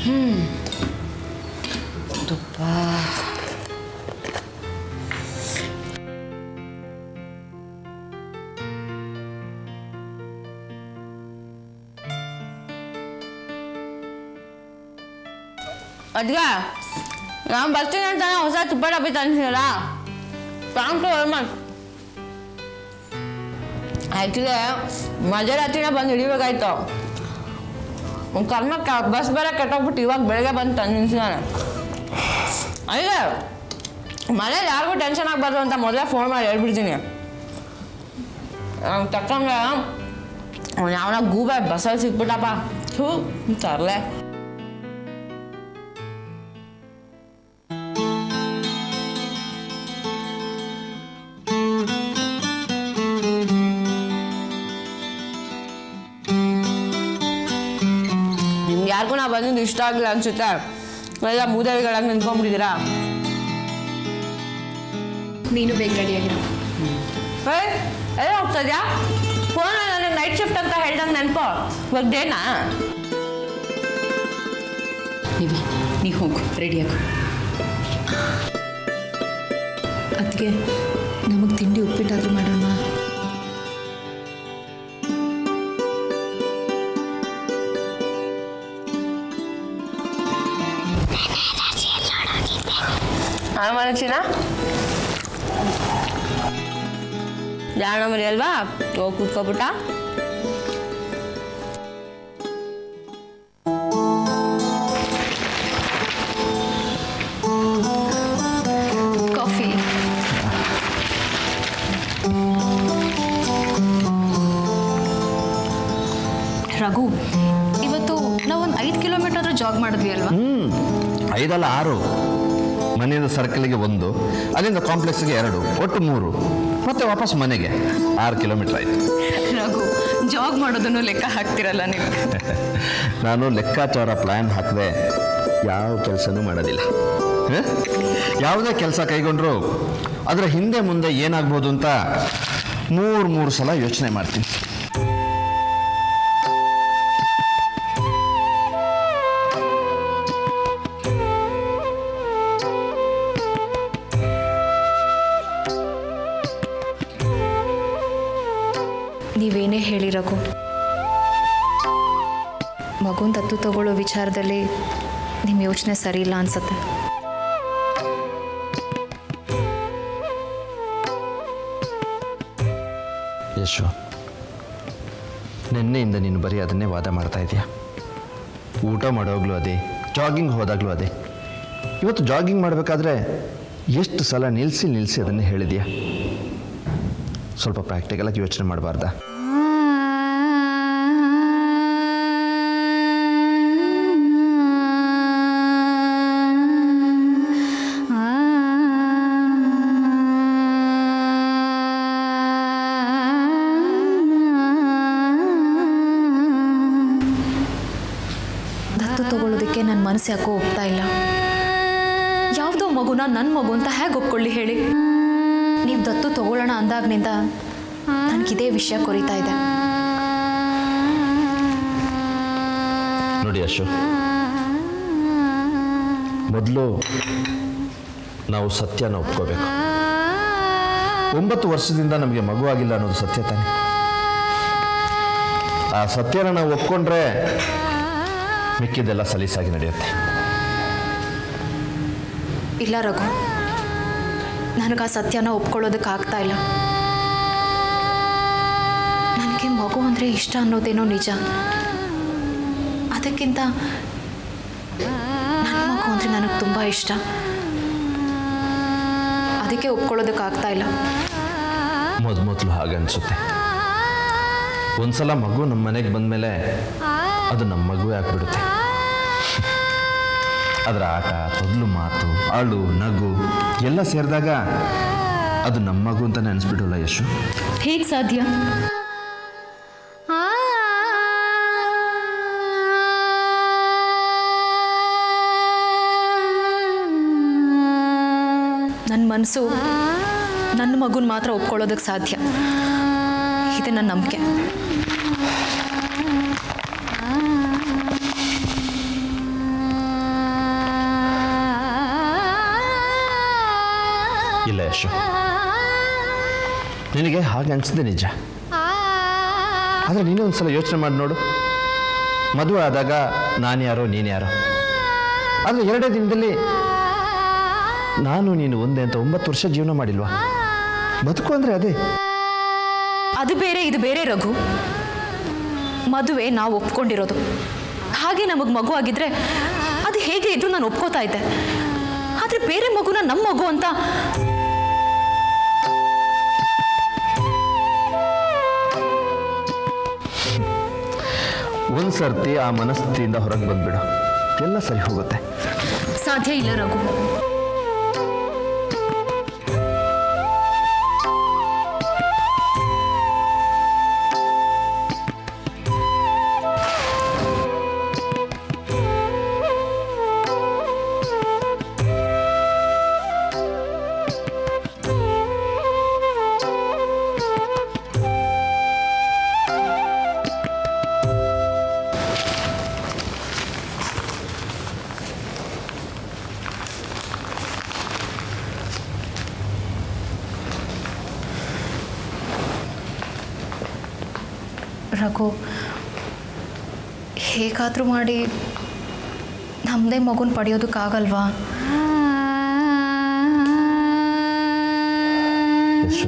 ತುಪ್ಪ ಅದ್ಗ ನಾನು ಬರ್ತೀನಿ ಅಂತ ಹೊಸ ತುಪ್ಪ ಡಬ್ಬಿ ತಂದಿರಲ್ಲ thank you very much actually ಮಧ್ಯರಾತ್ರಿನೇ ಬಂದು ಹಿಡಿಬೇಕಾಯ್ತು ಕರ್ಮಕ್ಕೆ ಬಸ್ ಬೇರೆ ಕೆಟ್ಟೋಗ್ಬಿಟ್ಟು ಇವಾಗ ಬೆಳಗ್ಗೆ ಬಂದು ತಂದು ನಿಲ್ಸಿದಾನೆ ಅಲ್ಲೇ ಮನೇಲಿ ಯಾರಿಗೂ ಟೆನ್ಷನ್ ಆಗಬಾರ್ದು ಅಂತ ಮೊದಲೇ ಫೋನ್ ಮಾಡಿ ಹೇಳ್ಬಿಡ್ತೀನಿ ಅವ್ನು ತಕ್ಕಂಗೆ ಅವ್ನು ಯಾವನ ಗೂಬೆ ಬಸ್ಸಲ್ಲಿ ಸಿಕ್ಬಿಟ್ಟಪ್ಪ ಥೂ ತರಲೆ ನಿಮ್ಗೆ ಯಾರಿಗೂ ನಾ ಬಂದಿದ್ದು ಇಷ್ಟ ಆಗಿಲ್ಲ ಅನ್ಸುತ್ತೆ ಎಲ್ಲ ಮೂದೇವಿಗಳಾಗಿ ನಿಂತ್ಕೊಂಡ್ಬಿಟ್ಟಿದ್ದೀರಾ ನೀನು ಬೇಗ ರೆಡಿಯಾಗಿರು ಏಯ್ ಎಲ್ಲ ಹೋಗ್ತಾ ಇದೆಯಾ ಫೋನ್ ನನಗೆ ನೈಟ್ ಶಿಫ್ಟ್ ಅಂತ ಹೇಳ್ದಂಗೆ ನೆನಪು ಇವಾಗ ಡೇನಾ ನಿವಿ ನೀ ಹೋಗು ರೆಡಿಯಾಗು ಅದಕ್ಕೆ ನಮಗೆ ತಿಂಡಿ ಉಪ್ಪಿಟ್ಟಾದ್ರೂ ಮಾಡೋಣ ನಾನು ಮನಕ್ಷಿನ ಜಾಣ ಮರಿ ಅಲ್ವಾ ಹೋಗಿ ಕೂತ್ಕೊಬಿಟ್ಟ ಕಾಫಿ ರಘು ಇವತ್ತು ನಾವೊಂದು ಐದು ಕಿಲೋಮೀಟರ್ ಆದ್ರೂ ಜಾಗ್ ಮಾಡಿದ್ವಿ ಅಲ್ವಾ ಹ್ಮ್ ಐದಲ್ಲ ಆರು ಮನೆಯಿಂದ ಸರ್ಕಲ್ಗೆ ಒಂದು ಅಲ್ಲಿಂದ ಕಾಂಪ್ಲೆಕ್ಸ್ಗೆ ಎರಡು ಒಟ್ಟು ಮೂರು ಮತ್ತೆ ವಾಪಸ್ ಮನೆಗೆ ಆರು ಕಿಲೋಮೀಟರ್ ಆಯಿತು ರಘು ಜಾಗ್ ಮಾಡೋದನ್ನು ಲೆಕ್ಕ ಹಾಕ್ತಿರಲ್ಲ ನೀವು ನಾನು ಲೆಕ್ಕಾಚಾರ ಪ್ಲ್ಯಾನ್ ಹಾಕದೆ ಯಾವ ಕೆಲಸನೂ ಮಾಡೋದಿಲ್ಲ ಹ? ಯಾವುದೇ ಕೆಲಸ ಕೈಗೊಂಡ್ರು ಅದರ ಹಿಂದೆ ಮುಂದೆ ಏನಾಗ್ಬೋದು ಅಂತ ಮೂರು ಮೂರು ಸಲ ಯೋಚನೆ ಮಾಡ್ತೀನಿ ನೀವೇನೇ ಹೇಳಿ ರಘು ಮಗುನ್ ದತ್ತು ತಗೊಳ್ಳೋ ವಿಚಾರದಲ್ಲಿ ನಿಮ್ಮ ಯೋಚನೆ ಸರಿ ಇಲ್ಲ ಅನ್ಸತ್ತೆ ಯಶು ನಿನ್ನೆಯಿಂದ ನೀನು ಬರೀ ಅದನ್ನೇ ವಾದ ಮಾಡ್ತಾ ಇದೀಯ ಊಟ ಮಾಡೋಗ್ಲೂ ಅದೇ ಜಾಗಿಂಗ್ ಹೋದಾಗಲೂ ಅದೇ ಇವತ್ತು ಜಾಗಿಂಗ್ ಮಾಡಬೇಕಾದ್ರೆ ಎಷ್ಟು ಸಲ ನಿಲ್ಲಿಸಿ ನಿಲ್ಲಿಸಿ ಅದನ್ನೇ ಹೇಳಿದೀಯ ಸ್ವಲ್ಪ ಪ್ರಾಕ್ಟಿಕಲಾಗಿ ಯೋಚನೆ ಮಾಡಬಾರ್ದಾ ದತ್ತು ತಗೊಳ್ಳೋದಕ್ಕೆ ನನ್ನ ಮನಸ್ಸು ಯಾಕೋ ಒಪ್ತಾ ಇಲ್ಲ ಯಾವುದೋ ಮಗುನ ನನ್ನ ಮಗು ಅಂತ ಹೇಗೆ ಒಪ್ಕೊಳ್ಳಿ ಹೇಳಿ ನೀವು ದತ್ತು ತಗೊಳ್ಳೋಣ ಅಂದಾಗ್ನಿಂದ ನನಗಿದೇ ವಿಷಯ ಕೊರಿತಾ ಇದೆ ನೋಡಿ ಯಶು ಮೊದಲು ನಾವು ಸತ್ಯನ ಒಪ್ಕೋಬೇಕು ಒಂಬತ್ತು ವರ್ಷದಿಂದ ನಮಗೆ ಮಗು ಆಗಿಲ್ಲ ಅನ್ನೋದು ಸತ್ಯ ತಾನೆ ಆ ಸತ್ಯನ ನಾವು ಒಪ್ಕೊಂಡ್ರೆ ಮಿಕ್ಕಿದ್ದೆಲ್ಲ ಸಲೀಸಾಗಿ ನಡೆಯುತ್ತೆ ಇಲ್ಲ ರಘು ನನಗೆ ಆ ಸತ್ಯನ ಒಪ್ಕೊಳ್ಳೋದಕ್ಕೆ ಆಗ್ತಾ ಇಲ್ಲ ನನಗೆ ಮಗು ಅಂದರೆ ಇಷ್ಟ ಅನ್ನೋದೇನೋ ನಿಜ ಅದಕ್ಕಿಂತ ನನ್ನ ಮಗು ಅಂದರೆ ನನಗೆ ತುಂಬ ಇಷ್ಟ ಅದಕ್ಕೆ ಒಪ್ಕೊಳ್ಳೋದಕ್ಕೆ ಆಗ್ತಾ ಇಲ್ಲ ಮೊದ್ ಮೊದಲು ಹಾಗನ್ಸುತ್ತೆ ಒಂದ್ಸಲ ಮಗು ನಮ್ಮ ಮನೆಗೆ ಬಂದಮೇಲೆ ಅದು ನಮ್ಮ ಮಗುವೇ ಆಗ್ಬಿಡುತ್ತೆ ಅದರ ಆಟ ತೊದಲು ಮಾತು ಅಳು ನಗು ಎಲ್ಲ ಸೇರಿದಾಗ ಅದು ನಮ್ಮ ಮಗು ಅಂತ ನೆನೆಸ್ಬಿಡಲ್ಲ ಯಶು ಹೇಗೆ ಸಾಧ್ಯ ನನ್ನ ಮನಸ್ಸು ನನ್ನ ಮಗುನ ಮಾತ್ರ ಒಪ್ಕೊಳ್ಳೋದಕ್ಕೆ ಸಾಧ್ಯ ಇದೆ ನನ್ನ ನಂಬಿಕೆ ಅಶು ನಿನಗೆ ಹಾಗೆ ಅನಿಸಿದೆ ನಿಜ ಆದರೆ ನೀನು ಒಂದ್ಸಲ ಯೋಚನೆ ಮಾಡಿ ನೋಡು ಮದುವೆ ಆದಾಗ ನಾನು ಯಾರೋ ನೀನು ಯಾರೋ ಆದರೆ ಎರಡೇ ದಿನದಲ್ಲಿ ನಾನು ನೀನು ಒಂದೇ ಅಂತ ಒಂಬತ್ತು ವರ್ಷ ಜೀವನ ಮಾಡಿಲ್ವಾ ಬದುಕು ಅಂದರೆ ಅದೇ ಅದು ಬೇರೆ ಇದು ಬೇರೆ ರಘು ಮದುವೆ ನಾವು ಒಪ್ಕೊಂಡಿರೋದು ಹಾಗೆ ನಮಗೆ ಮಗು ಆಗಿದ್ರೆ ಅದು ಹೇಗೆ ಇದ್ರೂ ನಾನು ಒಪ್ಕೋತಾ ಇದ್ದೆ ಆದರೆ ಬೇರೆ ಮಗುನ ನಮ್ಮ ಮಗು ಅಂತ ಒಂದು ಸರ್ತಿ ಆ ಮನಸ್ಥಿತಿಯಿಂದ ಹೊರಗೆ ಬಂದ್ಬಿಡು ಎಲ್ಲ ಸರಿ ಹೋಗುತ್ತೆ ಸಾಧ್ಯ ಇಲ್ಲ ರಘು ರಘು ಹೇಗಾದರೂ ಮಾಡಿ ನಮ್ಮದೇ ಮಗುನ ಪಡೆಯೋದಕ್ಕಾಗಲ್ವಾ ಯಶು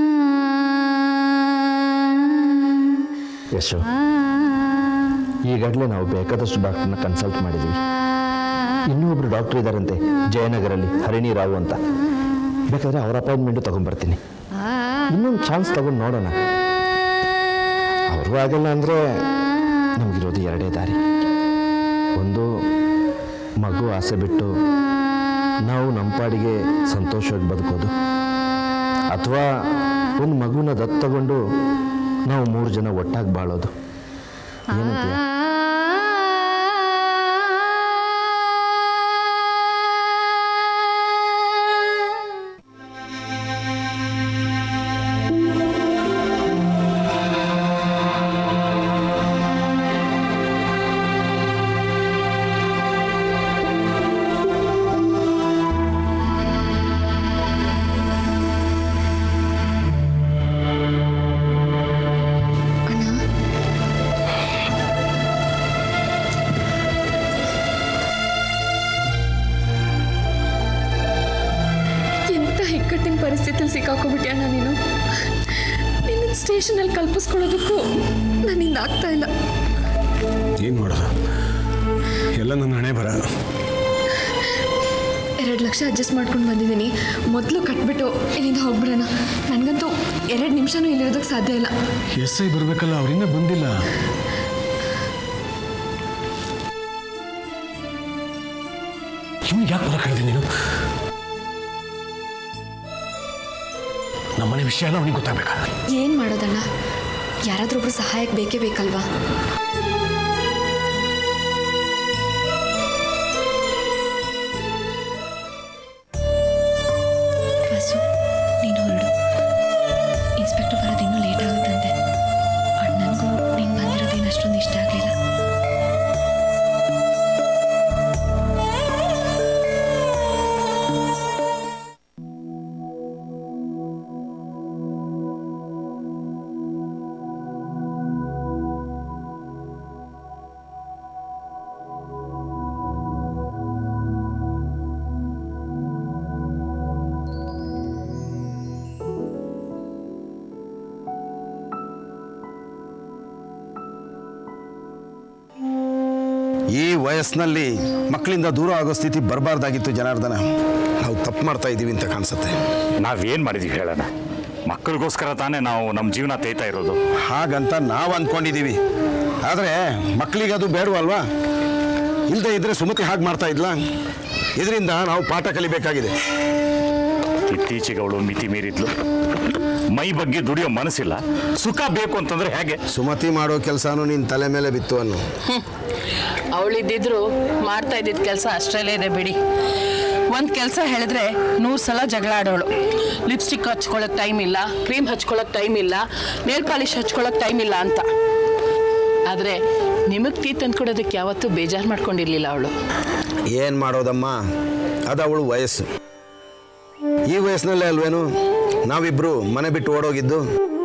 ಯಶು ಈಗಾಗಲೇ ನಾವು ಬೇಕಾದಷ್ಟು ಡಾಕ್ಟರ್ನ ಕನ್ಸಲ್ಟ್ ಮಾಡಿದ್ವಿ ಇನ್ನೂ ಒಬ್ರು ಡಾಕ್ಟರ್ ಇದ್ದಾರಂತೆ ಜಯನಗರಲ್ಲಿ ಹರಿಣಿ ರಾವು ಅಂತ ಬೇಕಾದ್ರೆ ಅವ್ರ ಅಪಾಯಿಂಟ್ಮೆಂಟು ತೊಗೊಂಬರ್ತೀನಿ ಇನ್ನೊಂದು ಚಾನ್ಸ್ ತಗೊಂಡು ನೋಡೋಣ ಅವ್ರಿಗೂ ಆಗಲ್ಲ ಅಂದರೆ ನಮಗಿರೋದು ಎರಡೇ ದಾರಿ ಒಂದು ಮಗು ಆಸೆ ಬಿಟ್ಟು ನಾವು ನಮ್ಮ ಪಾಡಿಗೆ ಸಂತೋಷವಾಗಿ ಬದುಕೋದು ಅಥವಾ ಒಂದು ಮಗುನ ದತ್ತು ತಗೊಂಡು ನಾವು ಮೂರು ಜನ ಒಟ್ಟಾಗಿ ಬಾಳೋದು ಏನಂತೀಯ ಎಂಥ ಇಕ್ಕಟ್ಟಿನ ಪರಿಸ್ಥಿತಿಲಿ ಸಿಕ್ಕಾಕೊಂಡ್ಬಿಟ್ಯಾ ನೀನು ನಿನ್ನ ಸ್ಟೇಷನಲ್ಲಿ ಕಲ್ಪಿಸ್ಕೊಳ್ಳೋದಕ್ಕೂ ನನ್ನಿಂದ ಆಗ್ತಾ ಇಲ್ಲ ಏನು ಮಾಡೋದು ಎಲ್ಲ ನನ್ನ ಹಣೆ ಬರ ಎರಡು ಲಕ್ಷ ಅಡ್ಜಸ್ಟ್ ಮಾಡ್ಕೊಂಡು ಬಂದಿದ್ದೀನಿ ಮೊದಲು ಕಟ್ಬಿಟ್ಟು ಇಲ್ಲಿಂದ ಹೋಗ್ಬಿಡೋಣ ನನಗಂತೂ ಎರಡು ನಿಮಿಷನೂ ಇಲ್ಲಿರೋದಕ್ಕೆ ಸಾಧ್ಯ ಇಲ್ಲ ಎಸ್ ಐ ಬರಬೇಕಲ್ಲ ಅವರಿಂದ ಬಂದಿಲ್ಲ ಇವ್ನಿಗೆ ಯಾಕೆ ಬರ ಕರೆದಿ ನೀನು ನಮ್ಮನೆ ವಿಷಯ ಎಲ್ಲ ಅವನಿಗೆ ಗೊತ್ತಾಗಬೇಕಾ ಏನು ಮಾಡೋದಣ್ಣ ಯಾರಾದ್ರೊಬ್ರು ಸಹಾಯಕ್ಕೆ ಬೇಕೇ ಬೇಕಲ್ವಾ ಬಸ್ಸು ನೀನು ಹೊರಡು ಇನ್ಸ್ಪೆಕ್ಟರ್ ಬರೋದು ಇನ್ನೂ ಲೇಟ್ ಆಗುತ್ತಂತೆ ಅಣ್ಣನಿಗೂ ನೀನು ಬಂದಿರೋದೇನು ಅಷ್ಟೊಂದು ಇಷ್ಟ ಆಗಲಿಲ್ಲ ಈ ವಯಸ್ಸಿನಲ್ಲಿ ಮಕ್ಕಳಿಂದ ದೂರ ಆಗೋ ಸ್ಥಿತಿ ಬರಬಾರ್ದಾಗಿತ್ತು ಜನಾರ್ದನ ನಾವು ತಪ್ಪು ಮಾಡ್ತಾ ಇದ್ದೀವಿ ಅಂತ ಕಾಣಿಸುತ್ತೆ ನಾವೇನು ಮಾಡಿದೀವಿ ಹೇಳೋಣ ಮಕ್ಕಳಿಗೋಸ್ಕರ ತಾನೇ ನಾವು ನಮ್ಮ ಜೀವನ ತೇಯ್ತಾ ಇರೋದು ಹಾಗಂತ ನಾವು ಅಂದ್ಕೊಂಡಿದ್ದೀವಿ ಆದರೆ ಮಕ್ಕಳಿಗೆ ಅದು ಬೇಡವಲ್ವಾ ಇಲ್ಲದೆ ಇದ್ರೆ ಸುಮತಿ ಹಾಗೆ ಮಾಡ್ತಾ ಇದ್ಲಾ ಇದರಿಂದ ನಾವು ಪಾಠ ಕಲಿಬೇಕಾಗಿದೆ ಇತ್ತೀಚೆಗೆ ಅವಳು ಮಿತಿ ಮೀರಿದ್ಲು ಮೈ ಬಗ್ಗೆ ದುಡಿಯೋ ಮನಸ್ಸಿಲ್ಲ ಸುಖ ಬೇಕು ಅಂತಂದ್ರೆ ಹೇಗೆ ಸುಮತಿ ಮಾಡೋ ಕೆಲಸನೂ ನಿನ್ನ ತಲೆ ಮೇಲೆ ಬಿತ್ತು ಅನ್ನು ಅವಳಿದ್ದಿದ್ರು ಮಾಡ್ತಾ ಇದ್ದಿದ್ದ ಕೆಲಸ ಅಷ್ಟರಲ್ಲೇ ಇದೆ ಬಿಡಿ ಒಂದು ಕೆಲಸ ಹೇಳಿದ್ರೆ ನೂರು ಸಲ ಜಗಳ ಆಡೋಳು ಲಿಪ್ಸ್ಟಿಕ್ ಹಚ್ಕೊಳ್ಳೋಕೆ ಟೈಮ್ ಇಲ್ಲ ಕ್ರೀಮ್ ಹಚ್ಕೊಳ್ಳೋಕೆ ಟೈಮ್ ಇಲ್ಲ ನೇಲ್ ಪಾಲಿಶ್ ಹಚ್ಕೊಳ್ಳೋಕೆ ಟೈಮ್ ಇಲ್ಲ ಅಂತ ಆದರೆ ನಿಮಗೆ ಟೀ ತಂದ್ಕೊಡೋದಕ್ಕೆ ಯಾವತ್ತೂ ಬೇಜಾರು ಮಾಡ್ಕೊಂಡಿರ್ಲಿಲ್ಲ ಅವಳು ಏನು ಮಾಡೋದಮ್ಮ ಅದು ಅವಳು ವಯಸ್ಸು ಈ ವಯಸ್ಸಿನಲ್ಲೇ ಅಲ್ವೇನು ನಾವಿಬ್ರು ಮನೆ ಬಿಟ್ಟು ಓಡೋಗಿದ್ದು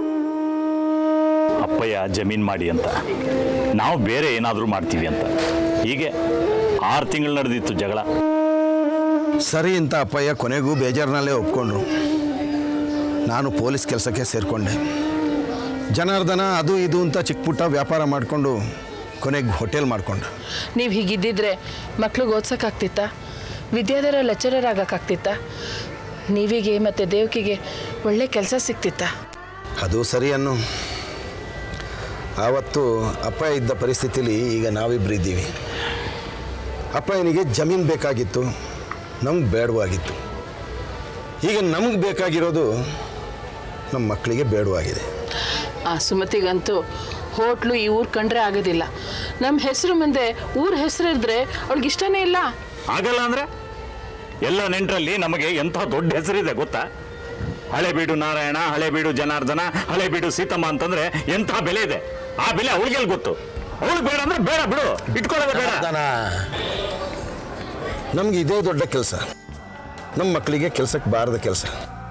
ಅಪ್ಪಯ್ಯ ಜಮೀನ್ ಮಾಡಿ ಅಂತ ನಾವು ಬೇರೆ ಏನಾದರೂ ಮಾಡ್ತೀವಿ ಅಂತ ಹೀಗೆ ಆರು ತಿಂಗಳು ನಡೆದಿತ್ತು ಜಗಳ ಸರಿ ಅಂತ ಅಪ್ಪಯ್ಯ ಕೊನೆಗೂ ಬೇಜಾರಿನಲ್ಲೇ ಒಪ್ಕೊಂಡ್ರು ನಾನು ಪೊಲೀಸ್ ಕೆಲಸಕ್ಕೆ ಸೇರಿಕೊಂಡೆ ಜನಾರ್ದನ ಅದು ಇದು ಅಂತ ಚಿಕ್ಕ ಪುಟ್ಟ ವ್ಯಾಪಾರ ಮಾಡಿಕೊಂಡು ಕೊನೆಗೆ ಹೋಟೆಲ್ ಮಾಡ್ಕೊಂಡ ನೀವು ಹೀಗಿದ್ದಿದ್ರೆ ಮಕ್ಳಿಗೆ ಓದ್ಸೋಕ್ಕಾಗ್ತಿತ್ತಾ ವಿದ್ಯಾಧರ ಲೆಕ್ಚರರ್ ಆಗೋಕ್ಕಾಗ್ತಿತ್ತಾ ನೀವಿಗೆ ಮತ್ತು ದೇವಕಿಗೆ ಒಳ್ಳೆ ಕೆಲಸ ಸಿಕ್ತಿತ್ತಾ ಅದು ಸರಿ ಅನ್ನು ಆವತ್ತು ಅಪ್ಪ ಇದ್ದ ಪರಿಸ್ಥಿತಿಲಿ ಈಗ ನಾವಿಬ್ಬರು ಇದ್ದೀವಿ ಅಪ್ಪಯ್ಯನಿಗೆ ಜಮೀನು ಬೇಕಾಗಿತ್ತು ನಮ್ಗೆ ಬೇಡವಾಗಿತ್ತು ಈಗ ನಮ್ಗೆ ಬೇಕಾಗಿರೋದು ನಮ್ಮ ಮಕ್ಕಳಿಗೆ ಬೇಡವಾಗಿದೆ ಆ ಸುಮತಿಗಂತೂ ಹೋಟ್ಲು ಈ ಊರು ಕಂಡ್ರೆ ಆಗೋದಿಲ್ಲ ನಮ್ಮ ಹೆಸರು ಮುಂದೆ ಊರ ಹೆಸರು ಇದ್ರೆ ಅವಳಿಗೆ ಇಷ್ಟನೇ ಇಲ್ಲ ಆಗಲ್ಲ ಅಂದ್ರೆ ಎಲ್ಲ ನೆಂಟರಲ್ಲಿ ನಮಗೆ ಎಂಥ ದೊಡ್ಡ ಹೆಸರಿದೆ ಗೊತ್ತಾ ಹಳೆಬೀಡು ನಾರಾಯಣ ಹಳೆಬೀಡು ಜನಾರ್ದನ ಹಳೆಬೀಡು ಸೀತಮ್ಮ ಅಂತಂದ್ರೆ ಎಂಥ ಬೆಲೆ ಇದೆ ಆ ಬೆಲೆ ಅವಳಿಗೆಲ್ಲಿ ಗೊತ್ತು ಅವಳಿಗೆ ಬೇಡ ಅಂದ್ರೆ ಬೇಡ ಬಿಡು ಇಟ್ಕೊಳ್ಳೋದು ಬೇಡ ನಮ್ಗೆ ಇದೇ ದೊಡ್ಡ ಕೆಲಸ ನಮ್ಮ ಮಕ್ಕಳಿಗೆ ಕೆಲಸಕ್ಕೆ ಬಾರದ ಕೆಲಸ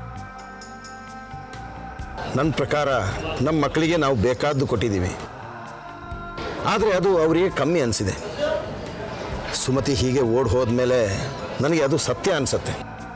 ನನ್ನ ಪ್ರಕಾರ ನಮ್ಮ ಮಕ್ಕಳಿಗೆ ನಾವು ಬೇಕಾದ್ದು ಕೊಟ್ಟಿದ್ದೀವಿ ಆದರೆ ಅದು ಅವರಿಗೆ ಕಮ್ಮಿ ಅನಿಸಿದೆ ಸುಮತಿ ಹೀಗೆ ಓಡ್ ಹೋದ್ಮೇಲೆ ನನಗೆ ಅದು ಸತ್ಯ ಅನಿಸುತ್ತೆ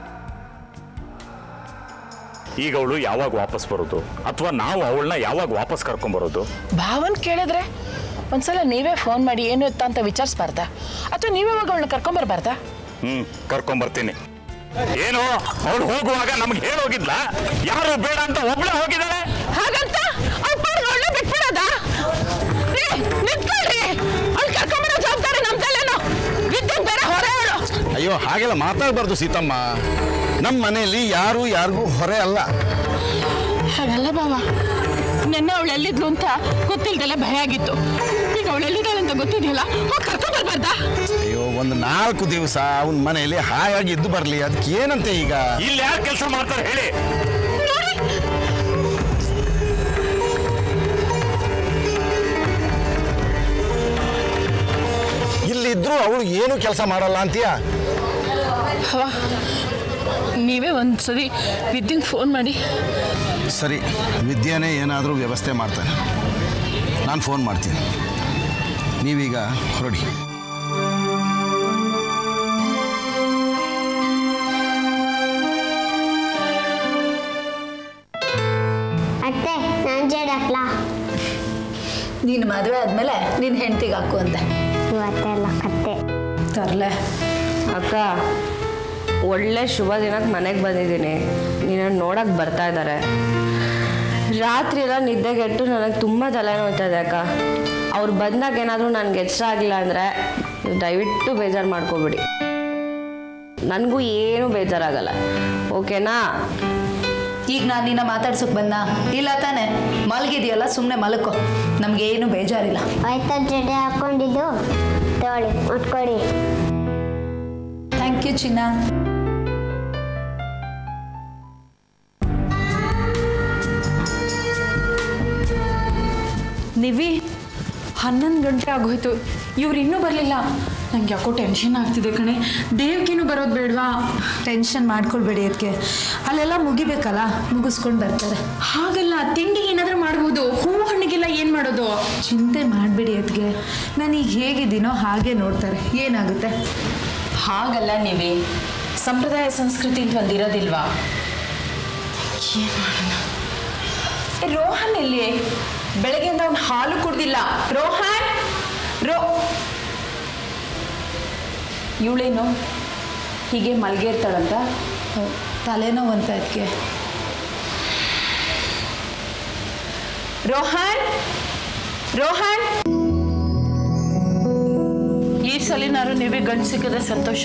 ಈಗ ಅವಳು ಯಾವಾಗ ವಾಪಸ್ ಬರೋದು ಅಥವಾ ನಾವು ಅವಳನ್ನ ಯಾವಾಗ ವಾಪಸ್ ಕರ್ಕೊಂಬರೋದು ಭಾವನ್ ಕೇಳಿದ್ರೆ ಒಂದ್ಸಲ ನೀವೇ ಫೋನ್ ಮಾಡಿ ಏನು ಇತ್ತ ಅಂತ ವಿಚಾರಿಸ್ಬಾರ್ದಾ ಅಥವಾ ನೀವೇ ಹೋಗಿ ಅವಳನ್ನ ಕರ್ಕೊಂಬರ್ಬಾರ್ದಾ ಹ್ಮ್ ಕರ್ಕೊಂಬರ್ತೀನಿ ಏನು ಅವಳು ಹೋಗುವಾಗ ನಮ್ಗೆ ಹೇಳೋಗಿದ್ಲ ಯಾರು ಬೇಡ ಅಂತ ಒಬ್ಳೆ ಹೋಗಿದ್ದಾಳೆ ಹಾಗಂತ ಅವಳನ್ನ ಬಿಟ್ಬಿಡೋದ ನಿಂತ್ಕೊಳ್ರಿ ಅವ್ಳು ಕರ್ಕೊಂಬರೋ ಜವಾಬ್ದಾರಿ ನಮ್ಮ ತಲೆನೋ ವಿದ್ಯೆ ಬೇರೆ ಹೊರೆ ಅವಳು ಅಯ್ಯೋ ಹಾಗೆಲ್ಲ ಮಾತಾಡಬಾರ್ದು ಸೀತಮ್ಮ ನಮ್ಮ ಮನೆಯಲ್ಲಿ ಯಾರು ಯಾರಿಗೂ ಹೊರೆ ಅಲ್ಲ ಹಾಗಲ್ಲ ಬಾವ ನೆನ್ನೆ ಅವಳು ಎಲ್ಲಿದ್ಲು ಅಂತ ಗೊತ್ತಿಲ್ದೆಲ್ಲ ಭಯ ಆಗಿತ್ತು ಈಗ ಅವಳು ಎಲ್ಲಿದ್ದಾಳೆ ಅಂತ ಗೊತ್ತಿದೆಯಲ್ಲ ಹೋಗಿ ಕರ್ಕೊಂಬರ್ಬಾರ್ದಾ ಅಯ್ಯೋ ಒಂದು ನಾಲ್ಕು ದಿವಸ ಅವನ ಮನೆಯಲ್ಲಿ ಹಾಯಾಗಿ ಇದ್ದು ಬರಲಿ ಅದಕ್ಕೆ ಏನಂತೆ ಈಗ ಇಲ್ಲಿ ಯಾರು ಕೆಲಸ ಮಾಡ್ತಾರೆ ಹೇಳಿ ಇಲ್ಲಿದ್ರು ಅವಳು ಏನು ಕೆಲಸ ಮಾಡಲ್ಲ ಅಂತೀಯ ಅವ ನೀವೇ ಒಂದ್ಸರಿ ವಿದ್ಯಂಗೆ ಫೋನ್ ಮಾಡಿ ಸರಿ ವಿದ್ಯಾನೇ ಏನಾದರೂ ವ್ಯವಸ್ಥೆ ಮಾಡ್ತಾನೆ ನಾನು ಫೋನ್ ಮಾಡ್ತೀನಿ ನೀವೀಗ ಹೊರಡಿ ಅತ್ತೆ ನಾನು ಜಡ್ ಹಾಕ್ಲಾ ನೀನು ಮದುವೆ ಆದಮೇಲೆ ನಿನ್ನ ಹೆಂಡ್ತಿಗೆ ಹಾಕು ಅಂತೆ ಇವತ್ತೆಲ್ಲ ಕತ್ತೆ ತರಲೆ ಅಕ್ಕ ಒಳ್ಳೆ ಶುಭ ದಿನಕ್ಕೆ ಮನೆಗೆ ಬಂದಿದ್ದೀನಿ ನೀನು ನೋಡಕ್ಕೆ ಬರ್ತಾ ಇದ್ದಾರೆ ರಾತ್ರಿ ಎಲ್ಲ ನಿದ್ದೆಗೆಟ್ಟು ನನಗೆ ತುಂಬ ತಲೆನೋಯ್ತಾ ಇದೆ ಅಕ್ಕ ಅವ್ರು ಬಂದಾಗ ಏನಾದರೂ ನನಗೆ ಎಚ್ಚರ ಆಗಿಲ್ಲ ಅಂದರೆ ನೀವು ದಯವಿಟ್ಟು ಬೇಜಾರು ಮಾಡ್ಕೋಬಿಡಿ ನನಗೂ ಏನೂ ಬೇಜಾರಾಗಲ್ಲ ಓಕೆನಾ ಈಗ ನಾನು ನಿನ್ನ ಮಾತಾಡ್ಸೋಕೆ ಬಂದ ಇಲ್ಲ ತಾನೆ ಮಲಗಿದೆಯಲ್ಲ ಸುಮ್ಮನೆ ಮಲಕೋ ನಮಗೇನು ಬೇಜಾರಿಲ್ಲ ಆಯ್ತಾ ಜಡೆ ಹಾಕೊಂಡಿದ್ದು ತಗೊಳ್ಳಿ ಮುಟ್ಕೊಡಿ ಥ್ಯಾಂಕ್ ಯು ಚಿನ್ನ ನಿವಿ ಹನ್ನೊಂದು ಗಂಟೆ ಆಗೋಯ್ತು ಇವ್ರು ಇನ್ನೂ ಬರಲಿಲ್ಲ ನಂಗೆ ಯಾಕೋ ಟೆನ್ಷನ್ ಆಗ್ತಿದೆ ಕಣೆ ದೇವ್ಗಿನೂ ಬರೋದು ಬೇಡವಾ ಟೆನ್ಷನ್ ಮಾಡ್ಕೊಳ್ಬೇಡಿ ಅದಕ್ಕೆ ಅಲ್ಲೆಲ್ಲ ಮುಗಿಬೇಕಲ್ಲ ಮುಗಿಸ್ಕೊಂಡು ಬರ್ತಾರೆ ಹಾಗಲ್ಲ ತಿಂಡಿ ಏನಾದರೂ ಮಾಡ್ಬೋದು ಹೂವು ಹಣ್ಣಿಗೆಲ್ಲ ಏನು ಮಾಡೋದು ಚಿಂತೆ ಮಾಡಬೇಡಿ ಅದಕ್ಕೆ ನಾನೀಗ ಹೇಗಿದ್ದೀನೋ ಹಾಗೆ ನೋಡ್ತಾರೆ ಏನಾಗುತ್ತೆ ಹಾಗಲ್ಲ ನೀವೇ ಸಂಪ್ರದಾಯ ಸಂಸ್ಕೃತಿ ಅಂತ ಒಂದು ಇರೋದಿಲ್ವಾ ಏನು ಮಾಡೋಣ ಏ, ರೋಹನ್ ಎಲ್ಲಿ ಬೆಳಗ್ಗೆಯಿಂದ ಅವ್ನು ಹಾಲು ಕುಡ್ದಿಲ್ಲ ರೋಹನ್ ರೋ ಇವಳೇನು ಹೀಗೆ ಮಲ್ಗೆ ಇರ್ತಾಳಂತ ತಲೆನೋವು ಅಂತ ಅದಕ್ಕೆ ರೋಹನ್ ರೋಹನ್ ಈ ಸಲಿನಾರು ನೀವೇ ಗಂಡು ಸಿಕ್ಕಿದ್ರೆ ಸಂತೋಷ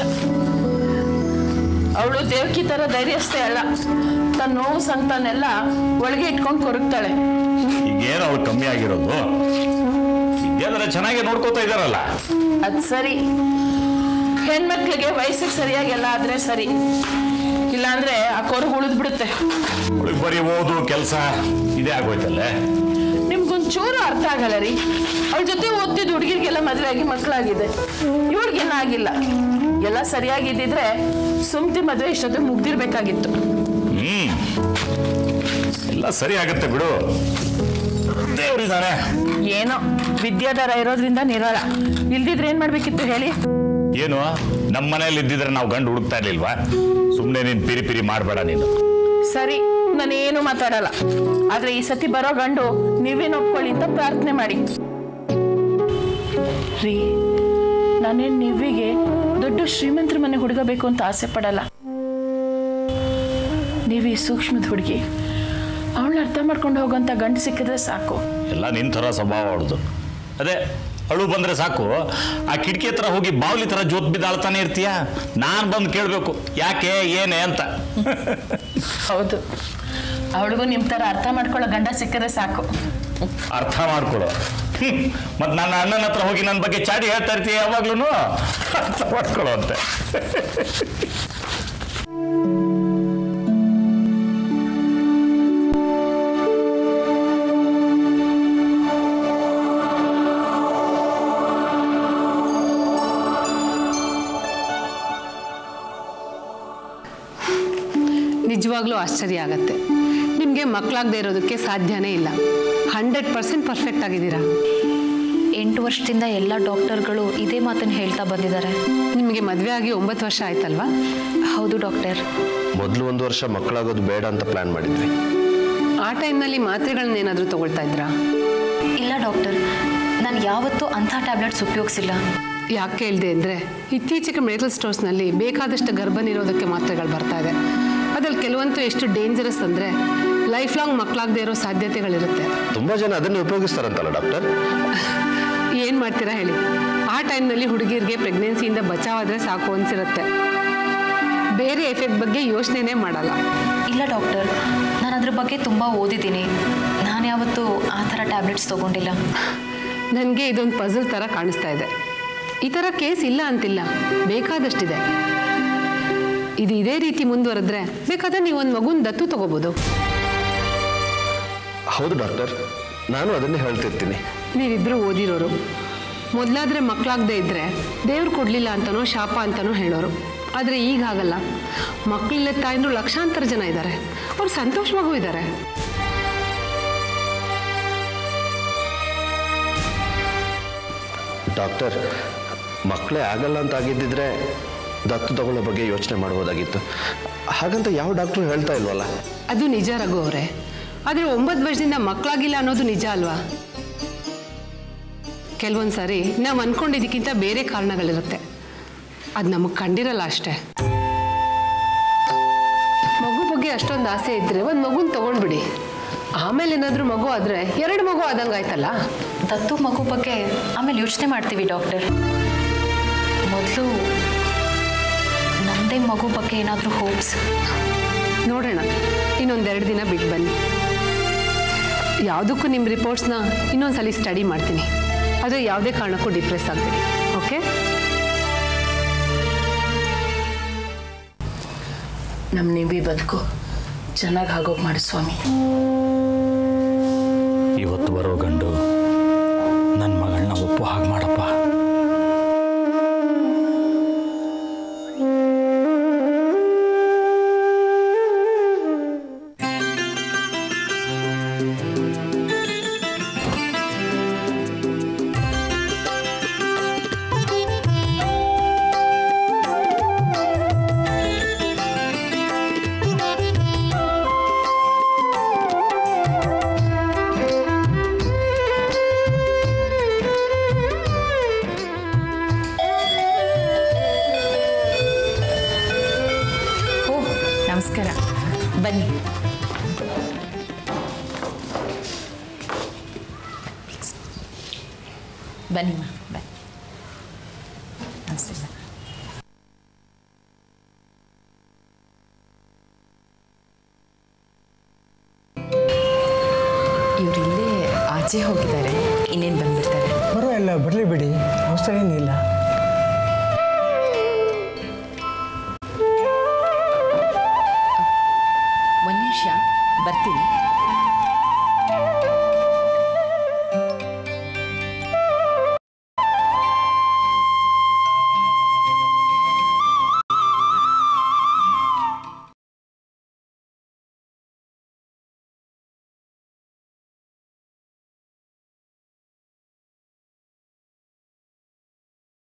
ಅವಳು ದೇವಕಿ ಥರ ಧೈರ್ಯಸ್ಥೆ ಅಲ್ಲ ತನ್ನ ನೋವು ಸಂತಾನೆಲ್ಲ ಒಳಗೆ ಇಟ್ಕೊಂಡು ಕೊರಗ್ತಾಳೆ ಈಗೇನು ಅವ್ಳು ಕಮ್ಮಿ ಆಗಿರೋದು ವಿದ್ಯಾಧರ ಚೆನ್ನಾಗಿ ನೋಡ್ಕೋತಾ ಇದಾರಲ್ಲ ಅದು ಸರಿ ಹೆಣ್ಮಕ್ಳಿಗೆ ವಯಸ್ಸಿಗೆ ಸರಿಯಾಗಿ ಎಲ್ಲ ಆದ್ರೆ ಸರಿ ಇಲ್ಲಾಂದ್ರೆ ಆ ಕೊರಗು ಉಳಿದು ಬಿಡುತ್ತೆ ಅವಳಿಗೆ ಬರೀ ಓದು ಕೆಲಸ ಇದೇ ಆಗೋಯ್ತಲ್ಲ ನಿಮ್ಗೊಂಚೂರು ಅರ್ಥ ಆಗಲ್ಲ ರೀ ಅವಳ ಜೊತೆ ಓದ್ತಿದ್ದ ಹುಡುಗಿರಿಗೆಲ್ಲ ಮದುವೆ ಆಗಿ ಮಕ್ಕಳಾಗಿದೆ ಇವಳಿಗೇನು ಆಗಿಲ್ಲ ಎಲ್ಲ ಸರಿಯಾಗಿದ್ದಿದ್ರೆ ಸುಮ್ತಿ ಮದುವೆ ಇಷ್ಟೊತ್ತಿಗೆ ಮುಗ್ದಿರ್ಬೇಕಾಗಿತ್ತು ಹ್ಮ್ ಎಲ್ಲ ಸರಿ ಆಗತ್ತೆ ಬಿಡು ದೇವ್ರಿದಾನೆ ಏನೋ ವಿದ್ಯಾಧರ ಇರೋದ್ರಿಂದ ನಿರೋಳ ಇಲ್ದಿದ್ರೆ ಏನ್ ಮಾಡ್ಬೇಕಿತ್ತು ಹೇಳಿ ಏನು ನಮ್ಮ ಮನೇಲಿ ಇದ್ದಿದ್ರೆ ನಾವು ಗಂಡು ಹುಡುಕ್ತಾ ಇರ್ಲಿಲ್ವಾ ಸುಮ್ಮನೆ ನೀನು ಪಿರಿ ಪಿರಿ ಮಾಡಬೇಡ ನೀನು ಸರಿ ನಾನೇನು ಮಾತಾಡಲ್ಲ ಆದ್ರೆ ಈ ಸತಿ ಬರೋ ಗಂಡು ನೀವೇನು ಒಪ್ಕೊಳ್ಳಿ ಅಂತ ಪ್ರಾರ್ಥನೆ ಮಾಡಿ ರೀ ನಾನೇನ್ ನೀವಿಗೆ ದೊಡ್ಡ ಶ್ರೀಮಂತರ ಮನೆ ಹುಡುಗ ಬೇಕು ಅಂತ ಆಸೆ ಪಡಲ್ಲ ನೀವಿ ಸೂಕ್ಷ್ಮದ ಹುಡುಗಿ ಅವಳನ್ನ ಅರ್ಥ ಮಾಡ್ಕೊಂಡು ಹೋಗೋಂಥ ಗಂಡು ಸಿಕ್ಕಿದ್ರೆ ಸಾಕು ಎಲ್ಲ ನಿನ್ ಥರ ಸ್ವಭಾವ ಅವಳದು ಅದೇ ಅಳು ಬಂದ್ರೆ ಸಾಕು ಆ ಕಿಟಕಿ ಹತ್ರ ಹೋಗಿ ಬಾವ್ಲಿ ಥರ ಜೋತ್ ಬಿದ್ದು ಅಳ್ತಾನೆ ಇರ್ತೀಯ ನಾನು ಬಂದು ಕೇಳಬೇಕು ಯಾಕೆ ಏನೇ ಅಂತ ಹೌದು ಅವಳಿಗೂ ನಿಮ್ಮ ಥರ ಅರ್ಥ ಮಾಡ್ಕೊಳ್ಳೋ ಗಂಡ ಸಿಕ್ಕಿದ್ರೆ ಸಾಕು ಅರ್ಥ ಮಾಡ್ಕೊಳು ಮತ್ತು ನನ್ನ ಅಣ್ಣನ ಹತ್ರ ಹೋಗಿ ನನ್ನ ಬಗ್ಗೆ ಚಾಡಿ ಹೇಳ್ತಾ ಇರ್ತೀಯ ಯಾವಾಗ್ಲೂ ಅರ್ಥ ಮಾಡ್ಕೊಳ್ಳೋ ಅಂತೆ ನಿಜವಾಗ್ಲೂ ಆಶ್ಚರ್ಯ ಆಗತ್ತೆ ನಿಮಗೆ ಮಕ್ಕಳಾಗದೇ ಇರೋದಕ್ಕೆ ಸಾಧ್ಯನೇ ಇಲ್ಲ ಹಂಡ್ರೆಡ್ ಪರ್ಸೆಂಟ್ ಪರ್ಫೆಕ್ಟ್ ಆಗಿದ್ದೀರಾ ಎಂಟು ವರ್ಷದಿಂದ ಎಲ್ಲ ಡಾಕ್ಟರ್ಗಳು ಇದೇ ಮಾತನ್ನು ಹೇಳ್ತಾ ಬಂದಿದ್ದಾರೆ ನಿಮಗೆ ಮದುವೆ ಆಗಿ ಒಂಬತ್ತು ವರ್ಷ ಆಯ್ತಲ್ವಾ ಹೌದು ಡಾಕ್ಟರ್ ಮೊದಲು ಒಂದು ವರ್ಷ ಮಕ್ಕಳಾಗೋದು ಬೇಡ ಅಂತ ಪ್ಲ್ಯಾನ್ ಮಾಡಿದ್ವಿ ಆ ಟೈಮ್ನಲ್ಲಿ ಮಾತ್ರೆಗಳನ್ನ ಏನಾದರೂ ತಗೊಳ್ತಾ ಇದ್ರಾ ಇಲ್ಲ ಡಾಕ್ಟರ್ ನಾನು ಯಾವತ್ತೂ ಅಂಥ ಟ್ಯಾಬ್ಲೆಟ್ಸ್ ಉಪಯೋಗಿಸಿಲ್ಲ ಯಾಕೆ ಕೇಳಿದೆ ಅಂದರೆ ಇತ್ತೀಚೆಗೆ ಮೆಡಿಕಲ್ ಸ್ಟೋರ್ಸ್ನಲ್ಲಿ ಬೇಕಾದಷ್ಟು ಗರ್ಭ ನಿರೋಧಕ್ಕೆ ಮಾತ್ರೆಗಳು ಬರ್ತಾ ಇದೆ ಅದ್ರಲ್ಲಿ ಕೆಲವಂತೂ ಎಷ್ಟು ಡೇಂಜರಸ್ ಅಂದರೆ ಲೈಫ್ ಲಾಂಗ್ ಮಕ್ಕಳಾಗದೇ ಇರೋ ಸಾಧ್ಯತೆಗಳಿರುತ್ತೆ ತುಂಬ ಜನ ಅದನ್ನೇ ಉಪಯೋಗಿಸ್ತಾರಂತಲ್ಲ ಡಾಕ್ಟರ್ ಏನು ಮಾಡ್ತೀರಾ ಹೇಳಿ ಆ ಟೈಮ್ನಲ್ಲಿ ಹುಡುಗಿರಿಗೆ ಪ್ರೆಗ್ನೆನ್ಸಿಯಿಂದ ಬಚಾವಾದರೆ ಸಾಕು ಅನ್ಸಿರುತ್ತೆ ಬೇರೆ ಎಫೆಕ್ಟ್ ಬಗ್ಗೆ ಯೋಚನೆನೇ ಮಾಡಲ್ಲ ಇಲ್ಲ ಡಾಕ್ಟರ್ ನಾನು ಅದ್ರ ಬಗ್ಗೆ ತುಂಬ ಓದಿದ್ದೀನಿ ನಾನು ಯಾವತ್ತೂ ಆ ಥರ ಟ್ಯಾಬ್ಲೆಟ್ಸ್ ತೊಗೊಂಡಿಲ್ಲ ನನಗೆ ಇದೊಂದು ಪಝಲ್ ಥರ ಕಾಣಿಸ್ತಾ ಇದೆ ಈ ಥರ ಕೇಸ್ ಇಲ್ಲ ಅಂತಿಲ್ಲ ಬೇಕಾದಷ್ಟಿದೆ ಇದು ಇದೇ ರೀತಿ ಮುಂದುವರೆದ್ರೆ ಬೇಕಾದ್ರೆ ನೀವು ಒಂದು ಮಗುನ ದತ್ತು ತಗೋಬೋದು ಹೌದು ಡಾಕ್ಟರ್ ನಾನು ಅದನ್ನೇ ಹೇಳ್ತಿರ್ತೀನಿ ನೀವಿಬ್ಬರು ಓದಿರೋರು ಮೊದಲಾದರೆ ಮಕ್ಕಳಾಗದೇ ಇದ್ದರೆ ದೇವ್ರು ಕೊಡಲಿಲ್ಲ ಅಂತನೋ ಶಾಪ ಅಂತನೋ ಹೇಳೋರು ಆದರೆ ಈಗ ಆಗಲ್ಲ ಮಕ್ಕಳಿಲ್ಲ ತಾಯಂದ್ರು ಲಕ್ಷಾಂತರ ಜನ ಇದ್ದಾರೆ ಅವ್ರು ಸಂತೋಷವಾಗೂ ಇದ್ದಾರೆ ಡಾಕ್ಟರ್ ಮಕ್ಕಳೇ ಆಗಲ್ಲ ಅಂತ ಆಗಿದ್ದಿದ್ರೆ ದತ್ತು ತಗೊಳ್ಳೋ ಬಗ್ಗೆ ಯೋಚನೆ ಮಾಡ್ಬೋದಾಗಿತ್ತು ಹಾಗಂತ ಯಾವ ಡಾಕ್ಟ್ರು ಹೇಳ್ತಾ ಇಲ್ವಲ್ಲ ಅದು ನಿಜ ರಘು ಅವರೇ ಆದರೆ ಒಂಬತ್ತು ವರ್ಷದಿಂದ ಮಕ್ಕಳಾಗಿಲ್ಲ ಅನ್ನೋದು ನಿಜ ಅಲ್ವಾ ಕೆಲವೊಂದು ಸಾರಿ ನಾವು ಅನ್ಕೊಂಡಿದ್ದಕ್ಕಿಂತ ಬೇರೆ ಕಾರಣಗಳಿರುತ್ತೆ ಅದು ನಮಗೆ ಕಂಡಿರಲ್ಲ ಅಷ್ಟೇ ಮಗು ಬಗ್ಗೆ ಅಷ್ಟೊಂದು ಆಸೆ ಇದ್ದರೆ ಒಂದು ಮಗುನ ತಗೊಂಡ್ಬಿಡಿ ಆಮೇಲೆ ಏನಾದರೂ ಮಗು ಆದರೆ ಎರಡು ಮಗು ಆದಂಗೆ ಆಯ್ತಲ್ಲ ದತ್ತು ಮಗು ಬಗ್ಗೆ ಆಮೇಲೆ ಯೋಚನೆ ಮಾಡ್ತೀವಿ ಡಾಕ್ಟರ್ ಮೊದಲು ನಮ್ಮದೇ ಮಗು ಬಗ್ಗೆ ಏನಾದರೂ ಹೋಪ್ಸ್ ನೋಡೋಣ ಇನ್ನೊಂದೆರಡು ದಿನ ಬಿಟ್ಟು ಬನ್ನಿ ಯಾವುದಕ್ಕೂ ನಿಮ್ಮ ರಿಪೋರ್ಟ್ಸ್ನ ಇನ್ನೊಂದ್ಸಲಿ ಸ್ಟಡಿ ಮಾಡ್ತೀನಿ ಆದರೆ ಯಾವುದೇ ಕಾರಣಕ್ಕೂ ಡಿಪ್ರೆಸ್ ಆಗಬೇಡಿ ಓಕೆ ನಮ್ಮ ನಿಂಬಿ ಬದುಕು ಚೆನ್ನಾಗಿ ಆಗೋಗಿ ಮಾಡಿ ಸ್ವಾಮಿ ಇವತ್ತು ಬರೋ ಗಂಡು ನನ್ನ ಮಗಳನ್ನ ಒಪ್ಪು ಹಾಗೆ ಮಾಡಪ್ಪ ಓ ನಮಸ್ಕಾರ ಬನ್ನಿ ಬನ್ನಿಮ್ಮ ಬನ್ನಿ ನಮಸ್ತೆ ಇವರಿಲ್ಲೇ ಆಚೆ ಹೋಗಿದ್ದಾರೆ ಇನ್ನೇನು ಬಂದ್ಬಿಡ್ತಾರೆ ಪರವಾಗಿಲ್ಲ ಬರಲಿ ಬಿಡಿ ಅವಸರ ಏನಿಲ್ಲ